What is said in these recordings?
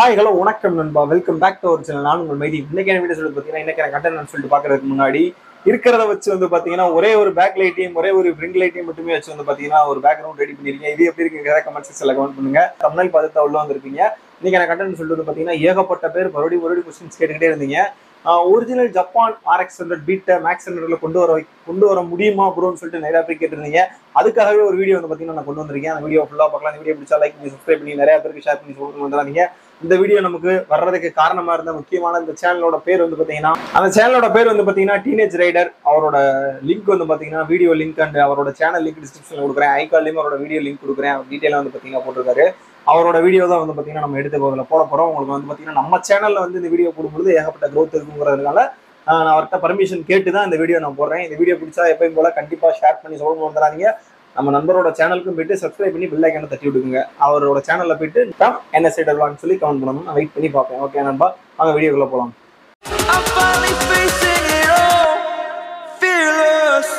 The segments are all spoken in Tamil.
ஹாய் ஹலோ வணக்கம் நண்பா welcome back to our channel நான் உங்கள் மைதி இன்னைக்கு என்ன வீடியோ சொல்லி பார்த்தீங்கன்னா இன்னைக்கு கண்டென்ட் சொல்லிட்டு பார்க்கறதுக்கு முன்னாடி இருக்கிறத வச்சு வந்து பார்த்தீங்கன்னா ஒரே ஒரு பேக் லைட்டையும் ஒரே ஒரு ரிங் லைட்டையும் மட்டுமே வச்சு வந்து பார்த்தீங்கன்னா ஒரு பேக்ரவுண்ட் ரெடி பண்ணிருக்கீங்க இது எப்படி இருக்கு கமெண்ட் செக்ஷனில் கமெண்ட் பண்ணுங்க தமிழ் பார்த்து உள்ள வந்திருப்பீங்க இன்னைக்கு எனக்கு கண்டென்ட் சொல்லிட்டு வந்து பார்த்தீங்கன்னா ஏகப்பட்ட பேர் மறுபடியும் மறுபடியும் கொஸ்டின்ஸ் கேட்டுக்கிட்டே இருந்தீங்க ஒரிஜினல் ஜப்பான் ஆர்எக்ஸ் ஹண்ட்ரட் பீட்டை மேக்ஸ் ஹண்ட்ரட்ல கொண்டு வர வை- கொண்டு வர முடியுமா ப்ரோன்னு சொல்லிட்டு நிறைய பேர் கேட்டிருந்தீங்க அதுக்காகவே ஒரு வீடியோ வந்து பார்த்தீங்கன்னா நான் கொண்டு வந்திருக்கேன் அந்த வீடியோ ஃபுல்லாக பார்க்கலாம் இந்த வீடியோ பிடிச்சா லைக் பண்ணி சப்ஸ்கிரைப் பண்ணி நிறைய பேருக்கு ஷேர் பண்ணி சொல்லிட்டு வந்துடாதீங்க இந்த வீடியோ நமக்கு வர்றதுக்கு காரணமா இருந்த முக்கியமான இந்த சேனலோட பேர் வந்து பாத்தீங்கன்னா அந்த சேனலோட பேர் வந்து பாத்தீங்கன்னா டீனேஜ் ரைடர் அவரோட லிங்க் வந்து பாத்தீங்கன்னா வீடியோ லிங்க் அண்ட் அவரோட சேனல் லிங்க் டிஸ்கிரிப்ஷன்ல கொடுக்குறேன் ஐகால்லையும் அவரோட வீடியோ லிங்க் கொடுக்குறேன் டீட்டெயிலாக வந்து பாத்தீங்கன்னா போட்டிருக்காரு அவரோட வீடியோ தான் வந்து பாத்தீங்கன்னா நம்ம எடுத்து போதில் போட போறோம் உங்களுக்கு வந்து பாத்தீங்கன்னா நம்ம சேனல்ல வந்து இந்த வீடியோ போடும்போது ஏகப்பட்ட growth இருக்குங்கிறதுனால ஆஹ் நான் அவர்கிட்ட பர்மிஷன் கேட்டு தான் இந்த வீடியோ நான் போடுறேன் இந்த வீடியோ பிடிச்சா எப்பயும் போல கண்டிப்பா ஷேர் பண்ணி சொல்லணும் வந்துடாதீங்க நம்ம நண்பரோட சேனலுக்கும் போயிட்டு சப்ஸ்கிரைப் பண்ணி பெல் ஐக்கனை தட்டி விடுங்க அவரோட சேனல்ல போயிட்டு டம் என்ன சைடு சொல்லி கமெண்ட் பண்ணணும் நான் வெயிட் பண்ணி பார்ப்பேன் ஓகே நண்பா வாங்க வீடியோக்குள்ள போலாம் I'm finally facing it all, fearless.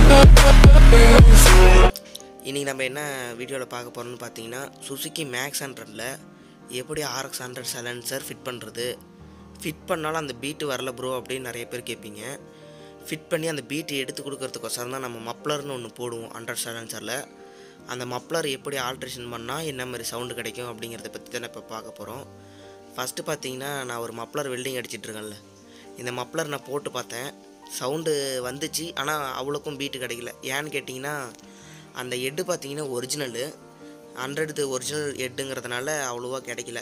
இன்றைக்கி நம்ம என்ன வீடியோவில் பார்க்க போகிறோம்னு பார்த்தீங்கன்னா சுசுகி மேக்ஸ் ஹண்ட்ரடில் எப்படி ஆர்எக்ஸ் ஹண்ட்ரட் சைலன்சர் ஃபிட் பண்ணுறது ஃபிட் பண்ணாலும் அந்த பீட்டு வரல ப்ரோ அப்படின்னு நிறைய பேர் கேட்பீங்க ஃபிட் பண்ணி அந்த பீட்டு எடுத்து கொடுக்கறதுக்கோசரம் தான் நம்ம மப்ளர்னு ஒன்று போடுவோம் ஹண்ட்ரட் சைலன்சரில் அந்த மப்ளர் எப்படி ஆல்ட்ரேஷன் பண்ணால் என்ன மாதிரி சவுண்டு கிடைக்கும் அப்படிங்கிறத பற்றி தான் இப்போ பார்க்க போகிறோம் ஃபஸ்ட்டு பார்த்தீங்கன்னா நான் ஒரு மப்ளர் வெல்டிங் அடிச்சிட்ருக்கேன்ல இந்த மப்ளர் நான் போட்டு பார்த்தேன் சவுண்டு வந்துச்சு ஆனால் அவ்வளோக்கும் பீட்டு கிடைக்கல ஏன்னு கேட்டிங்கன்னா அந்த ஹெட்டு பார்த்தீங்கன்னா ஒரிஜினலு ஹண்ட்ரடு ஒரிஜினல் ஹெட்டுங்கிறதுனால அவ்வளோவா கிடைக்கல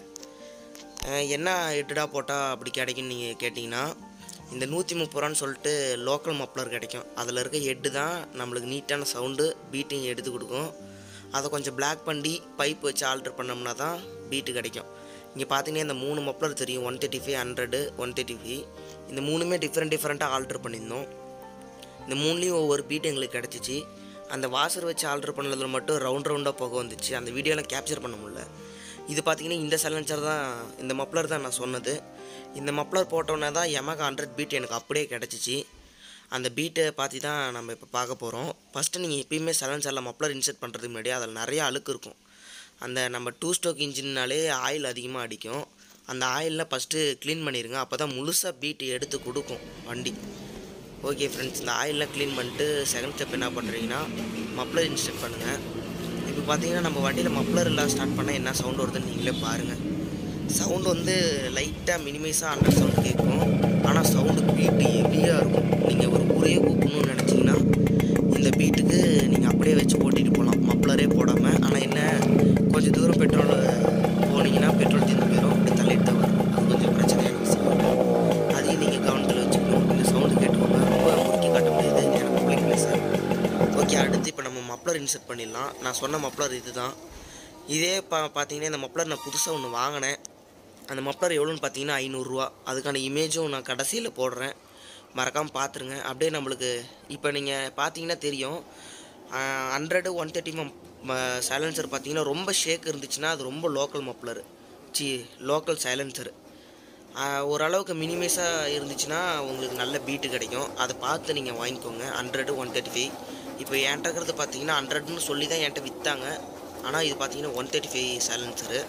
அஹ் என்ன ஹெட்டுடா போட்டால் அப்படி கிடைக்கும்னு நீங்கள் கேட்டிங்கன்னா இந்த நூற்றி முப்பது ரூபான்னு சொல்லிட்டு லோக்கல் மப்ளர் கிடைக்கும் அதில் இருக்க ஹெட்டு தான் நம்மளுக்கு நீட்டான சவுண்டு பீட்டிங் எடுத்து கொடுக்கும் அதை கொஞ்சம் பிளாக் பண்ணி பைப் வச்சு ஆல்ட்ரு பண்ணோம்னா தான் பீட்டு கிடைக்கும் இங்கே பார்த்தீங்கன்னா இந்த மூணு மப்ளர் தெரியும் one thirty five hundred one thirty five இந்த மூணுமே டிஃப்ரெண்ட் டிஃப்ரெண்ட்டாக ஆல்ட்ரு பண்ணியிருந்தோம் இந்த மூணுலேயும் ஒவ்வொரு பீட் எங்களுக்கு கிடச்சிச்சு அந்த வாசர் வச்சு ஆல்டர் பண்ணதுல மட்டும் ரவுண்ட் ரவுண்டாக போக வந்துச்சு அந்த வீடியோலாம் கேப்சர் பண்ண முடியல இது பார்த்தீங்கன்னா இந்த சைலன்சர் தான் இந்த மப்ளர் தான் நான் சொன்னது இந்த மப்ளர் போட்டோன்னே தான் எமகா ஹண்ட்ரட் பீட் எனக்கு அப்படியே கிடச்சிச்சு அந்த பீட்டை பார்த்து தான் நம்ம இப்போ பார்க்க போகிறோம் ஃபஸ்ட்டு நீங்கள் எப்பயுமே சைலன்சரில் மப்ளர் இன்செர்ட் பண்ணுறதுக்கு முன்னாடி அதில் நிறைய அழுக்கு இருக்கும் அந்த நம்ம டூ ஸ்டோக் இன்ஜின்னாலே ஆயில் அதிகமாக அடிக்கும் அந்த ஆயிலில் ஃபஸ்ட்டு க்ளீன் பண்ணிடுங்க அப்போ தான் முழுசாக பீட்டு எடுத்து கொடுக்கும் வண்டி ஓகே ஃப்ரெண்ட்ஸ் இந்த ஆயிலெலாம் க்ளீன் பண்ணிட்டு செகண்ட் ஸ்டெப் என்ன பண்ணுறீங்கன்னா மப்ளர் இன்ஸ்டெட் பண்ணுங்கள் இப்போ பார்த்தீங்கன்னா நம்ம வண்டியில் மப்ளர் எல்லாம் ஸ்டார்ட் பண்ணால் என்ன சவுண்ட் வருதுன்னு நீங்களே பாருங்கள் சவுண்டு வந்து லைட்டாக மினிமைஸாக அண்டர் சவுண்டு கேட்கும் ஆனால் சவுண்டு பீட்டு ஹெவியாக இருக்கும் நீங்கள் ஒரு ஊரே கூப்பிடணும்னு நினச்சிங்கன்னா இந்த பீட்டுக்கு நீங்கள் அப்படியே வச்சு ஓட்டிகிட்டு போகலாம் மப்ளரே போடாமல் ஆனால் என்ன கொஞ்சம் தூரம் பெட்ரோல் போனீங்கன்னா பெட்ரோல் தீர்ந்து போயிடும் அப்படி தள்ளிட்டு தான் வரும் அது கொஞ்சம் பிரச்சனையான விஷயம் அதையும் நீங்கள் கவனத்தில் வச்சுக்கணும் இந்த சவுண்டு கேட்டுக்கோங்க ரொம்ப முறுக்கி காட்ட முடியாது எனக்கு பப்ளிக் பிளேஸாக ஓகே அடுத்து இப்போ நம்ம மப்ளர் இன்செர்ட் பண்ணிடலாம் நான் சொன்ன மப்ளர் இது தான் இதே பா பார்த்தீங்கன்னா இந்த மப்ளர் நான் புதுசாக ஒன்று வாங்கினேன் அந்த மப்ளர் எவ்வளோன்னு பார்த்தீங்கன்னா ஐநூறுரூவா அதுக்கான இமேஜும் நான் கடைசியில் போடுறேன் மறக்காமல் பார்த்துருங்க அப்படியே நம்மளுக்கு இப்போ நீங்கள் பார்த்தீங்கன்னா தெரியும் ஹண்ட்ரடு ஒன் தேர்ட்டி சைலன்சர் பார்த்தீங்கன்னா ரொம்ப ஷேக் இருந்துச்சுன்னா அது ரொம்ப லோக்கல் மப்ளர் சி லோக்கல் சைலன்சர் ஓரளவுக்கு மினிமைஸாக இருந்துச்சுன்னா உங்களுக்கு நல்ல பீட்டு கிடைக்கும் அதை பார்த்து நீங்கள் வாங்கிக்கோங்க ஹண்ட்ரடு ஒன் தேர்ட்டி ஃபைவ் இப்போ என்கிட்ட இருக்கிறது பார்த்தீங்கன்னா ஹண்ட்ரட்னு சொல்லி தான் என்கிட்ட விற்றாங்க ஆனால் இது பார்த்தீங்கன்னா ஒன் தேர்ட்டி ஃபைவ் சைலன்சரு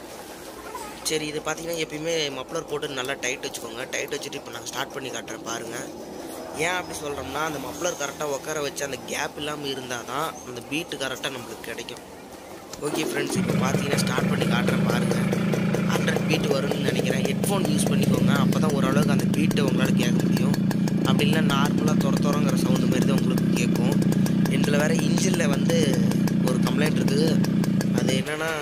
சரி இது பார்த்தீங்கன்னா எப்பயுமே மப்ளர் போட்டு நல்லா டைட் வச்சுக்கோங்க டைட் வச்சுட்டு இப்போ நான் ஸ்டார்ட் பண்ணி காட்டுறேன் பாருங்கள் ஏன் அப்படி சொல்கிறோம்னா அந்த மப்ளர் கரெக்டாக உட்கார வச்சு அந்த கேப் இல்லாமல் இருந்தால் தான் அந்த பீட்டு கரெக்டாக நம்மளுக்கு கிடைக்கும் ஓகே ஃப்ரெண்ட்ஸ் இப்போ பார்த்தீங்கன்னா ஸ்டார்ட் பண்ணி காட்டுறேன் பாருங்கள் ஹண்ட்ரட் பீட் வரும்னு நினைக்கிறேன் ஹெட்ஃபோன் யூஸ் பண்ணிக்கோங்க அப்போ தான் ஓரளவுக்கு அந்த பீட்டை உங்களால் கேட்க முடியும் அப்படி இல்லை நார்மலாக துற துறங்கிற சவுண்டு மாதிரி தான் உங்களுக்கு கேட்கும் இதில் வேறு இன்ஜினில் வந்து ஒரு கம்ப்ளைண்ட் இருக்குது அது என்னென்னா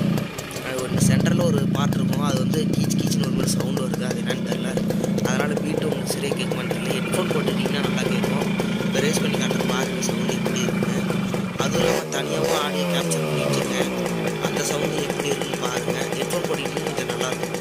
ஒரு சென்டரில் ஒரு பார்ட் இருக்கும் அது வந்து கீச் கீச்சுன்னு ஒரு மாதிரி சவுண்டு வருது அது என்னன்னு தெரியல அதனால் பீட்டு உங்களுக்கு சரியாக கேட்க மாட்டேங்கல ஹெட்ஃபோன் போட்டுக்கிட்டிங்கன்னா நல்லா கேட்கும் இப்போ ரேஸ் பண்ணி காட்டுற பாருங்க சவுண்டு எப்படி இருக்குன்னு அதுவும் இல்லாமல் தனியாகவும் ஆடியோ கேப்சர் பண்ணி வச்சுருக்கேன் அந்த சவுண்டு எப்படி இருக்குன்னு பாருங்கள் ஹெட்ஃபோன் போட்டுக்கிட்டு கொஞ்சம் நல்லாயிருக்கும்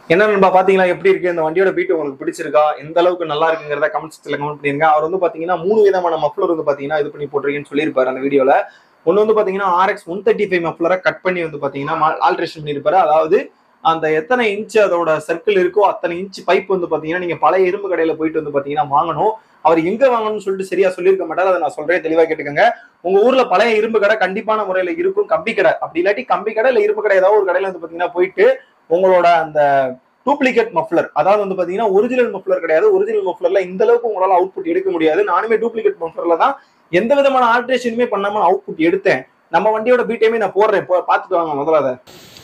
என்ன நண்பா பாத்தீங்களா எப்படி இருக்கு இந்த வண்டியோட பீட் உங்களுக்கு பிடிச்சிருக்கா எந்த அளவுக்கு நல்லா இருக்குங்கிறத கமெண்ட் செக்ஷன்ல கமெண்ட் பண்ணிருங்க அவர் வந்து பாத்தீங்கன்னா மூணு விதமான மஃப்ளர் வந்து பாத்தீங்கன்னா இது பண்ணி போட்டிருக்கேன்னு சொல்லியிருப்பாரு அந்த வீடியோல ஒன்னு வந்து பாத்தீங்கன்னா ஆர்எக்ஸ் ஒன் தேர்ட்டி ஃபைவ் மஃப்ளரை கட் பண்ணி வந்து பாத்தீங்கன்னா ஆல்ட்ரேஷன் பண்ணியிருப்பாரு அதாவது அந்த எத்தனை இன்ச் அதோட சர்க்கிள் இருக்கோ அத்தனை இன்ச் பைப் வந்து பாத்தீங்கன்னா நீங்க பழைய இரும்பு கடையில போயிட்டு வந்து பாத்தீங்கன்னா வாங்கணும் அவர் எங்க வாங்கணும்னு சொல்லிட்டு சரியா சொல்லியிருக்க மாட்டாரு அதை நான் சொல்றேன் தெளிவா கேட்டுக்கோங்க உங்க ஊர்ல பழைய இரும்பு கடை கண்டிப்பான முறையில இருக்கும் கம்பி கடை அப்படி இல்லாட்டி கம்பி கடை இல்ல இரும்பு கடை ஏதாவது ஒரு கடையில வந்து பாத்தீங்கன்னா போயிட்டு உங்களோட அந்த டூப்ளிகேட் மஃப்ளர் அதாவது வந்து பாத்தீங்கன்னா ஒரிஜினல் மஃப்ளர் கிடையாது ஒரிஜினல் மஃப்ளர்ல இந்த அளவுக்கு உங்களால அவுட்புட் எடுக்க முடியாது நானுமே டூப்ளிகேட் மஃப்ளர்ல தான் எந்த விதமான ஆல்ட்ரேஷனுமே பண்ணாம அவுட்புட் எடுத்தேன் நம்ம வண்டியோட பீட்டையுமே நான் போடுறேன் போ- பாத்துட்டு வாங்க முதல்ல அதை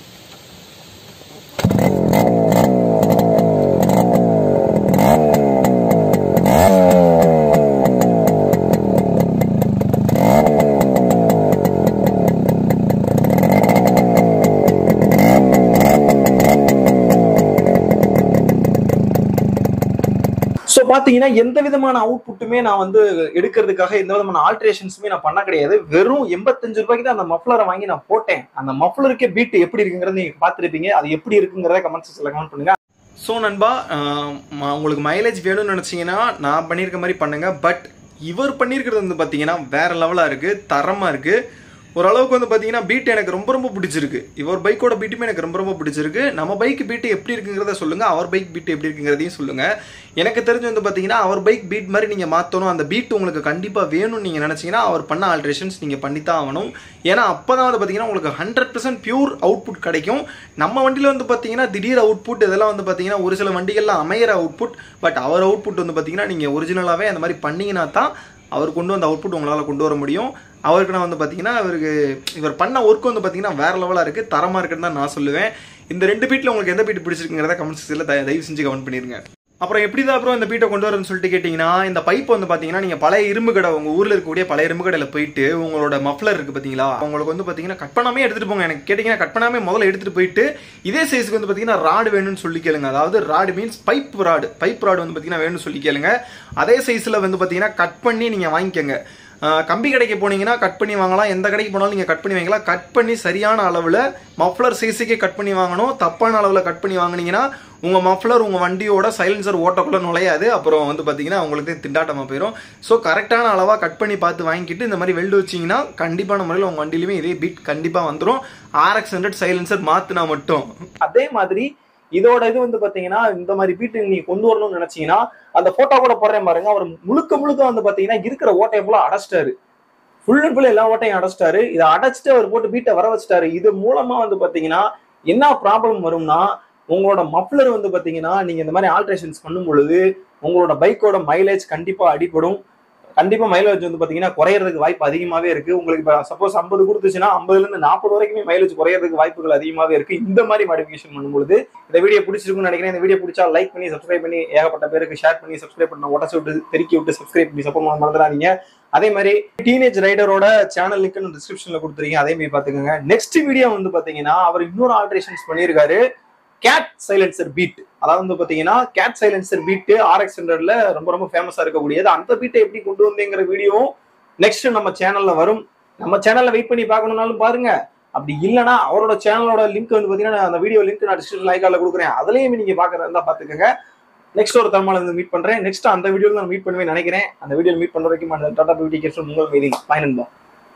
ஸோ பார்த்தீங்கன்னா எந்த விதமான அவுட்புட்டுமே நான் வந்து எடுக்கிறதுக்காக எந்த விதமான ஆல்ட்ரேஷன்ஸுமே நான் பண்ண கிடையாது வெறும் எண்பத்தஞ்சு ரூபாய்க்கு தான் அந்த மஃப்ளரை வாங்கி நான் போட்டேன் அந்த மஃப்ளருக்கே பீட் எப்படி இருக்குங்கிறத நீங்க பார்த்துருப்பீங்க அது எப்படி இருக்குங்கிறத கமெண்ட் செக்ஷன்ல கமெண்ட் பண்ணுங்க ஸோ நண்பா ஆஹ் ம- உங்களுக்கு மைலேஜ் வேணும்னு நினச்சிங்கன்னா நான் பண்ணியிருக்க மாதிரி பண்ணுங்க பட் இவர் பண்ணியிருக்கிறது வந்து பார்த்தீங்கன்னா வேற லெவலாக இருக்கு தரமாக இருக்கு ஓரளவுக்கு வந்து பார்த்தீங்கன்னா பீட் எனக்கு ரொம்ப ரொம்ப பிடிச்சிருக்கு இவர் பைக்கோட பீட்டுமே எனக்கு ரொம்ப ரொம்ப பிடிச்சிருக்கு நம்ம பைக் பீட்டு எப்படி இருக்குங்கிறத சொல்லுங்க அவர் பைக் பீட் எப்படி இருக்குங்கிறதையும் சொல்லுங்க எனக்கு தெரிஞ்சு வந்து பார்த்தீங்கன்னா அவர் பைக் பீட் மாதிரி நீங்கள் மாற்றணும் அந்த பீட் உங்களுக்கு கண்டிப்பாக வேணும்னு நீங்கள் நினச்சிங்கன்னா அவர் பண்ண ஆல்ட்ரேஷன்ஸ் நீங்கள் பண்ணித்தான் ஆகணும் ஏன்னா அப்போ தான் வந்து பார்த்தீங்கன்னா உங்களுக்கு ஹண்ட்ரட் பர்சன்ட் பியூர் அவுட்புட் கிடைக்கும் நம்ம வண்டியில் வந்து பார்த்தீங்கன்னா திடீர் அவுட்புட் இதெல்லாம் வந்து பார்த்தீங்கன்னா ஒரு சில வண்டிகள்ல அமையிற அவுட்புட் பட் அவர் அவுட்புட் வந்து பார்த்தீங்கன்னா நீங்கள் ஒரிஜினலாகவே அந்த மாதிரி பண்ணீங்கன்னா தான் அவர் கொண்டு வந்த அவுட்புட் உங்களால் கொண்டு வர முடியும் அவருக்கு நான் வந்து பார்த்தீங்கன்னா இவருக்கு இவர் பண்ண ஒர்க் வந்து பார்த்தீங்கன்னா வேற லெவலாக இருக்குது தரமாக இருக்குன்னு தான் நான் சொல்லுவேன் இந்த ரெண்டு பீட்டில் உங்களுக்கு எந்த பீட் பிடிச்சிருக்குங்கிறத கமெண்ட் செக்ஷனில் தயவு செஞ்சு கமெண்ட் பண்ணிருங்க அப்புறம் எப்படி தான் அப்புறம் இந்த பீட்டை கொண்டு வரணும்னு சொல்லிட்டு கேட்டிங்கன்னா இந்த பைப் வந்து பார்த்தீங்கன்னா நீங்கள் பழைய இரும்பு கடை உங்கள் ஊரில் இருக்கக்கூடிய பழைய இரும்பு கடையில் போயிட்டு உங்களோட மஃப்ளர் இருக்குது பார்த்தீங்களா உங்களுக்கு வந்து பார்த்தீங்கன்னா கட் பண்ணாமே எடுத்துகிட்டு போங்க எனக்கு கேட்டிங்கன்னா கட் பண்ணாமே முதல்ல எடுத்துகிட்டு போயிட்டு இதே சைஸ்க்கு வந்து பார்த்தீங்கன்னா ராடு வேணும்னு சொல்லி கேளுங்க அதாவது rod means pipe rod pipe rod வந்து பார்த்தீங்கன்னா வேணும்னு சொல்லி கேளுங்க அதே சைஸில் வந்து பார்த்தீங்கன்னா கட் பண்ணி நீங்கள் வாங்கிக்கோங்க ஆஹ் கம்பி கடைக்கு போனீங்கன்னா கட் பண்ணி வாங்கலாம் எந்த கடைக்கு போனாலும் நீங்கள் கட் பண்ணி வாங்கலாம் கட் பண்ணி சரியான அளவில் மஃப்ளர் சைஸுக்கே கட் பண்ணி வாங்கணும் தப்பான அளவில் கட் பண்ணி வாங்குனீங்கன்னா உங்கள் மஃப்ளர் உங்கள் வண்டியோட சைலன்சர் ஓட்டக்குள்ளே நுழையாது அப்புறம் வந்து பார்த்தீங்கன்னா உங்களுக்கு திண்டாட்டமாக போயிடும் ஸோ கரெக்டான அளவாக கட் பண்ணி பார்த்து வாங்கிக்கிட்டு இந்த மாதிரி வெல்டு வச்சிங்கன்னா கண்டிப்பான முறையில் உங்கள் வண்டியிலுமே இதே பீட் கண்டிப்பாக வந்துடும் ஆர்எக்ஸ் ஹண்ட்ரட் சைலன்சர் மாற்றினா மட்டும் அதே மாதிரி இதோட இது வந்து பாத்தீங்கன்னா இந்த மாதிரி பீட்டு நீங்க கொண்டு வரணும்னு நினைச்சீங்கன்னா அந்த போட்டோ கூட போடுறேன் பாருங்க அவர் முழுக்க முழுக்க வந்து பாத்தீங்கன்னா இருக்கிற ஓட்டையை ஃபுல்லா அடைச்சிட்டாரு ஃபுல் அண்ட் ஃபுல் எல்லா ஓட்டையும் அடைச்சிட்டாரு இதை அடைச்சிட்டு அவர் போட்டு பீட்டை வர வச்சிட்டாரு இது மூலமா வந்து பாத்தீங்கன்னா என்ன ப்ராப்ளம் வரும்னா உங்களோட மஃப்ளர் வந்து பாத்தீங்கன்னா நீங்க இந்த மாதிரி ஆல்ட்ரேஷன்ஸ் பண்ணும் பொழுது உங்களோட பைக்கோட மைலேஜ் கண்டிப்பா அடிபடும் கண்டிப்பா மைலேஜ் வந்து பாத்தீங்கன்னா குறையறதுக்கு வாய்ப்பு அதிகமாவே இருக்கு உங்களுக்கு இப்போ சப்போஸ் ஐம்பது கொடுத்துச்சுன்னா ஐம்பதுல இருந்து நாற்பது வரைக்குமே மைலேஜ் குறையறதுக்கு வாய்ப்புகள் அதிகமாவே இருக்கு இந்த மாதிரி மாடிஃபிகேஷன் பண்ணும்பொழுது இந்த வீடியோ பிடிச்சிருக்கும்னு நினைக்கிறேன் இந்த வீடியோ பிடிச்சா லைக் பண்ணி சப்ஸ்கிரைப் பண்ணி ஏகப்பட்ட பேருக்கு ஷேர் பண்ணி சப்ஸ்கிரைப் பண்ண உடச்சு விட்டு தெருக்கி விட்டு சப்ஸ்கிரைப் பண்ணி சப்போர்ட் பண்ண மறந்துடாதீங்க அதே மாதிரி டீனேஜ் ரைடரோட சேனல் லிங்க் டிஸ்கிரிப்ஷன்ல கொடுத்துருக்கீங்க அதே மாதிரி பாத்துக்கோங்க நெக்ஸ்ட் வீடியோ வந்து பாத்தீங்கன்னா அவர் இன்னொரு ஆல்ட்ரேஷன்ஸ் பண்ணியிருக்காரு கேட் சைலன்சர் பீட் அதாவது வந்து பாத்தீங்கன்னா கேட் சைலன்சர் பீட் ஆர்எக்ஸ் ஹண்ட்ரட்ல ரொம்ப ரொம்ப ஃபேமஸா இருக்கக்கூடியது அந்த பீட்டை எப்படி கொண்டு வந்தேங்கிற வீடியோவும் நெக்ஸ்ட் நம்ம சேனல்ல வரும் நம்ம சேனல்ல வெயிட் பண்ணி பார்க்கணும்னாலும் பாருங்க அப்படி இல்லைன்னா அவரோட சேனலோட லிங்க் வந்து பாத்தீங்கன்னா அந்த வீடியோ லிங்க் நான் டிஸ்கிரிப்ஷன் லைக்கால கொடுக்குறேன் அதுலயும் நீங்க பாக்குறதா இருந்தா பாத்துக்கோங்க நெக்ஸ்ட் ஒரு தரமான வந்து மீட் பண்றேன் நெக்ஸ்ட் அந்த வீடியோல நான் மீட் பண்ணுவேன் நினைக்கிறேன் அந்த வீடியோ மீட் பண்ற வரைக்கும் அந்த டாடா பியூட்டி கேஸ் உங்கள் மீதி பயனன்பா